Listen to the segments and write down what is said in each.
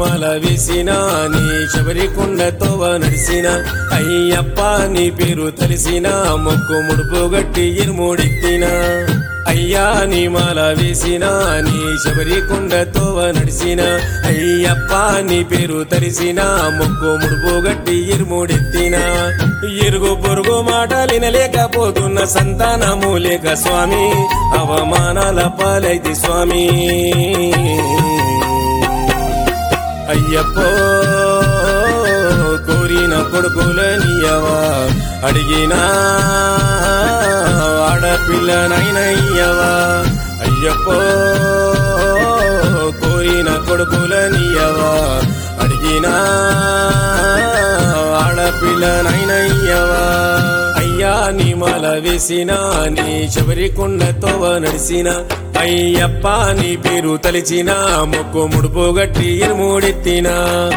మాల వేసిన నీ శబరి కొండతోవ నడిసిన అయ్యప్ప నీ పేరు తలిసిన మొక్కు ముడుపు గట్టి ఇరుముడెత్తిన అయ్యా నీ మాల వేసిన నీ శబరి కొండతోవ నడిసిన అయ్యప్ప నీ పేరు తలిసిన మొక్కు ముడుపు గట్టి ఇరుముడెత్తిన ఇరుగు పొరుగు మాటలినలేకపోతున్న సంతానము లేక స్వామి అవమానాల పాలైతి స్వామి అయ్యప్పో కోరిన కొడుకులనియవా అడిగినా ఆడపిల్లనైనయ్యవా అయ్యప్పో కోరిన కొడుకులనియవా అడిగినా ఆడపిల్లనైనయ్యవా అయ్యా నీ మాల వేసిన నీ శబరి కొండతోవ నడిసిన అయ్యప్ప నీ పేరు తలిచిన మొక్కు ముడుపు గట్టి ఇరుముడెత్తినా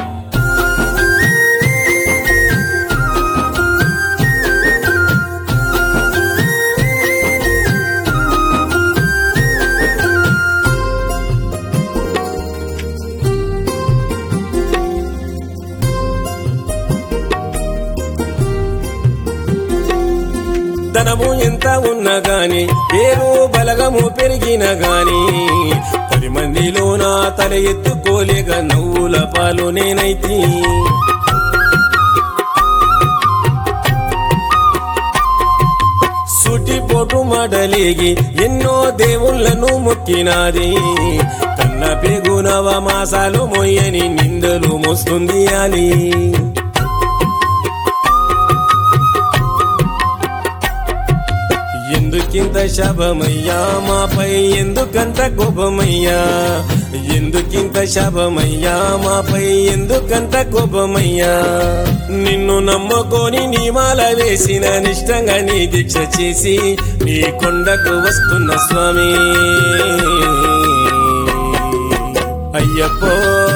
ధనము ఎంత ఉన్నా గాని పేరు బలగము పెరిగిన గాని పది మందిలో నా తల ఎత్తుకోలేక నవ్వుల పాలు నేనైతి సుటిపోటు మడలేగి ఎన్నో దేవుళ్ళను మొక్కినాది కన్న పెగునవ మాసాలు మొయ్యని నిందలు మోస్తుంది అలి ఎందుకింత శబమయ్యా మాపై ఎందుకంత కోపమయ్యా ఎందుకింత శబమయ్యా మాపై ఎందుకంత కోపమయ్యా నిన్ను నమ్ముకొని నీ మాల వేసిన నిష్టంగా నీ దీక్ష చేసి నీ కొండకు వస్తున్న స్వామి అయ్యప్పో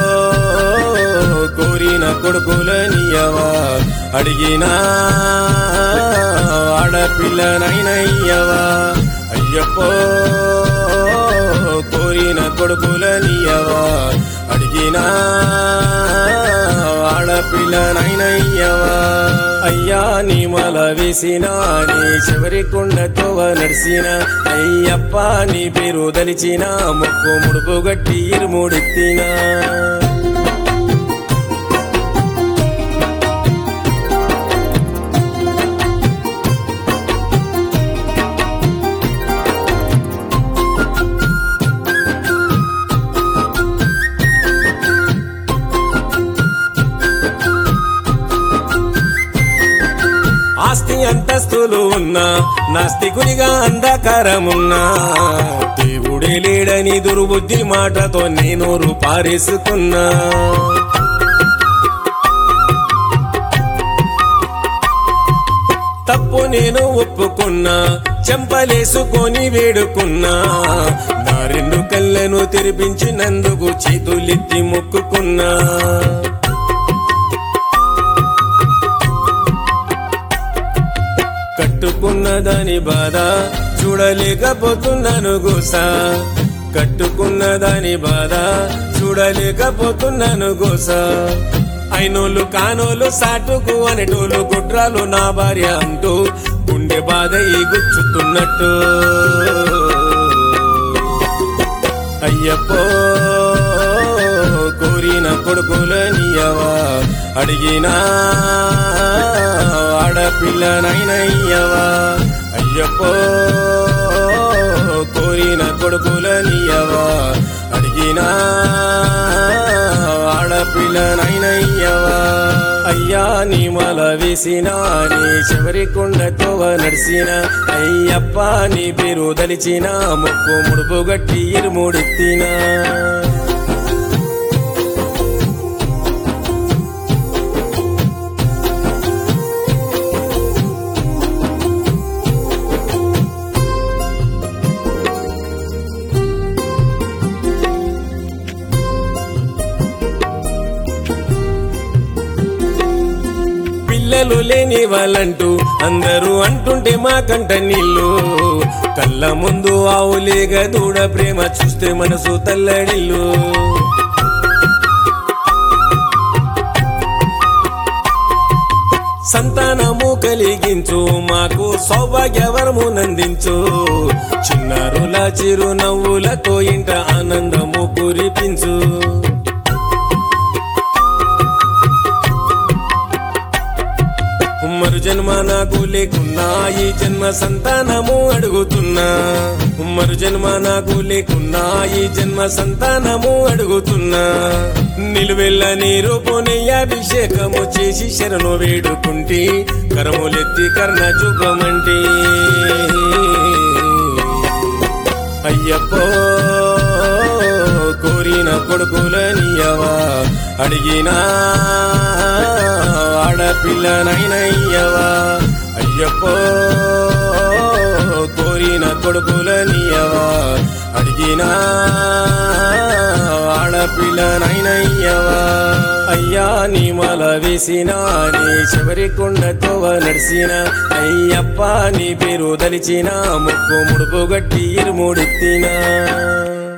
కోరిన కొడుకులనియవా అడిగినా ఆడపిల్లనైనయ్యవా అయ్యప్పో కోరిన కొడుకులనియవా అడిగినా ఆడపిల్లనైనయ్యవా అయ్యా నీ మాల వేసిన నీ శబరి కొండతోవ నడిసిన అయ్యప్ప నీ పేరు దలిచిన ముక్కు ముడుపు గట్టి ఇరుముడెత్తినా ఆస్తి అంతస్తులు ఉన్నా నాస్తికునిగా అంధకారమున్నా దేవుడే లేడని దుర్బుద్ధి మాటతో నేను పారేసుకున్నా తప్పు నేను ఒప్పుకున్నా చెంపలేసుకొని వేడుకున్నా నా రెండు కళ్ళను తెరిపించినందుకు చేతులెత్తి మొక్కుకున్నా కట్టుకున్న దాని బాధ చూడలేకపోతున్నాను గోసా కట్టుకున్న దాని బాధ చూడలేకపోతున్నాను గోసా అయినోళ్ళు కానోళ్ళు సాటుకు అనేటోళ్ళు గుడ్రాలు నా భార్య అంటూ గుండె బాధ ఈ గుచ్చుతున్నట్టు అయ్యప్పో కోరిన కొడుకులనియవా అడిగినా ఆడపిల్లనైనయ్యవా అయ్యప్పో కోరిన కొడుకులనియవా అడిగినా ఆడపిల్లనైనయ్యవా అయ్యా నీ మాల వేసిన నీ శబరి కొండతోవ నడిసిన అయ్యప్ప నీ పేరు దలిచిన ముక్కు ముడుపు గట్టి ఇరుముడెత్తినా పిల్లలు లేని వాళ్ళంటూ అందరూ అంటుంటే మా కంట నీళ్ళు కళ్ళ ముందు ఆవులేగా దూడ ప్రేమ చూస్తే మనసు తల్లడిల్లు సంతానము కలిగించు మాకు సౌభాగ్యవరము నందించు చిన్నారుల చిరునవ్వులతో ఇంట ఆనందము కురిపించు మరు జన్మ నాకు లేకున్నా ఈ జన్మ సంతానము అడుగుతున్నా మరు జన్మ నాకు లేకున్నా ఈ జన్మ సంతానము అడుగుతున్నా నిలువెల్ల నీరు అభిషేకము చేసి శరణు వేడుకుంటి కరములెత్తి కర్ణ చూపమంటి అయ్యప్పో కోరిన కొడుకులనియవా అడిగినా ఆడపిల్లనైనయ్యవా అయ్యప్పో కోరిన కొడుకులనియవా అడిగినా ఆడపిల్లనైనయ్యవా అయ్యా నీ మల వేసిన నీ చివరి కొండతో నడిసిన అయ్యప్ప నీ పేరు దలిచిన ముక్కు ముడుపు గట్టి ఇరుముడెత్తినా